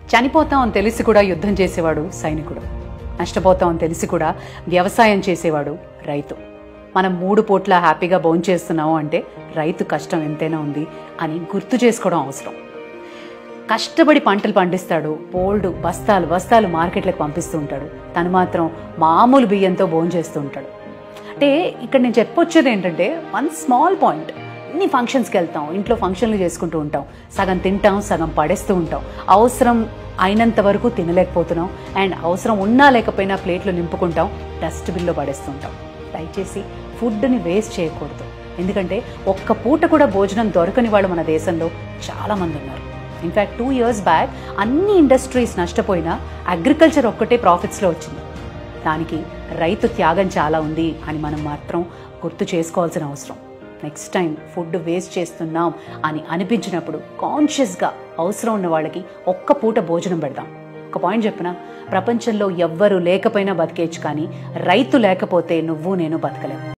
చనిపోతాం అని తెలిసి కూడా యుద్ధం చేసేవాడు సైనికుడు నష్టపోతాం అని తెలిసి కూడా వ్యవసాయం చేసేవాడు రైతు మనం మూడు పూట్ల హ్యాపీగా భోంచేస్తున్నాము అంటే రైతు కష్టం ఎంతైనా ఉంది అని గుర్తు చేసుకోవడం అవసరం కష్టపడి పంటలు పండిస్తాడు బోల్డ్ బస్తాలు బస్తాలు మార్కెట్లకు పంపిస్తూ ఉంటాడు తను మాత్రం మామూలు బియ్యంతో భోంచేస్తూ ఉంటాడు అంటే ఇక్కడ నేను చెప్పొచ్చేది ఏంటంటే వన్ స్మాల్ పాయింట్ అన్ని ఫంక్షన్స్కి వెళ్తాం ఇంట్లో ఫంక్షన్లు చేసుకుంటూ ఉంటాం సగం తింటాం సగం పడేస్తూ ఉంటాం అవసరం అయినంత వరకు తినలేకపోతున్నాం అండ్ అవసరం ఉన్నా లేకపోయినా ప్లేట్లు నింపుకుంటాం డస్ట్బిన్లో పడేస్తుంటాం దయచేసి ఫుడ్ని వేస్ట్ చేయకూడదు ఎందుకంటే ఒక్క పూట కూడా భోజనం దొరకని వాళ్ళు మన దేశంలో చాలామంది ఉన్నారు ఇన్ఫ్యాక్ట్ టూ ఇయర్స్ బ్యాక్ అన్ని ఇండస్ట్రీస్ నష్టపోయినా అగ్రికల్చర్ ఒక్కటే ప్రాఫిట్స్లో వచ్చింది దానికి రైతు త్యాగం చాలా ఉంది అని మనం మాత్రం గుర్తు చేసుకోవాల్సిన అవసరం నెక్స్ట్ టైం ఫుడ్ వేస్ట్ చేస్తున్నాం అని అనిపించినప్పుడు కాన్షియస్గా అవసరం ఉన్న వాళ్ళకి ఒక్క పూట భోజనం పెడదాం ఒక పాయింట్ చెప్పిన ప్రపంచంలో ఎవ్వరు లేకపోయినా బతికేయచ్చు కానీ రైతు లేకపోతే నువ్వు నేను బతకలేము